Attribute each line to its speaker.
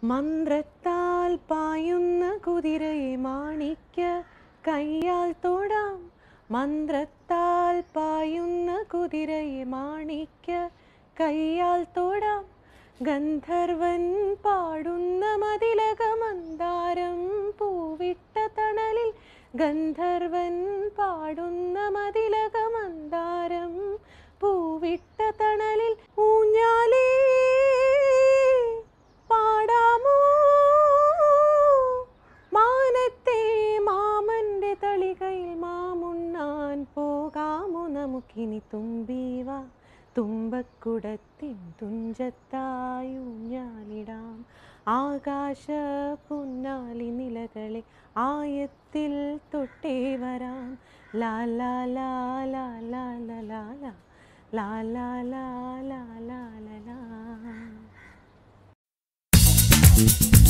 Speaker 1: മന്ത്രത്താൽ പായുന്ന കുതിരയെ മാണിക്ക കയ്യാൽ തൊടാം മന്ത്രത്താൽ പായുന്ന കുതിരയെ മാണിക്ക കയ്യാൽ തൊടാം ഗന്ധർവൻ പാടുന്ന മതിലക മന്ദാരം പൂവിട്ട തണലിൽ ഗന്ധർവൻ പാടുന്ന മതിലക മന്ദാരം പൂവിട്ട തണലിൽ ഊഞ്ഞാലേ പാടാമോ മാനത്തെ മാമന്റെ തളികയിൽ മാമുണ്ണാൻ പോകാമോ നമുക്കിനി തുമ്പീവ തുമ്പക്കുടത്തിൻ തുഞ്ചത്തായി ഊഞ്ഞാലിടാം ആകാശ പൊന്നാലി നിലകളെ ആയത്തിൽ തൊട്ടേ വരാം ലാ ലാ ലാ ലാ ലാ ലാ ലാ ലാ ലാ ലാ ലാ ലാ ലാ ലാ ലാ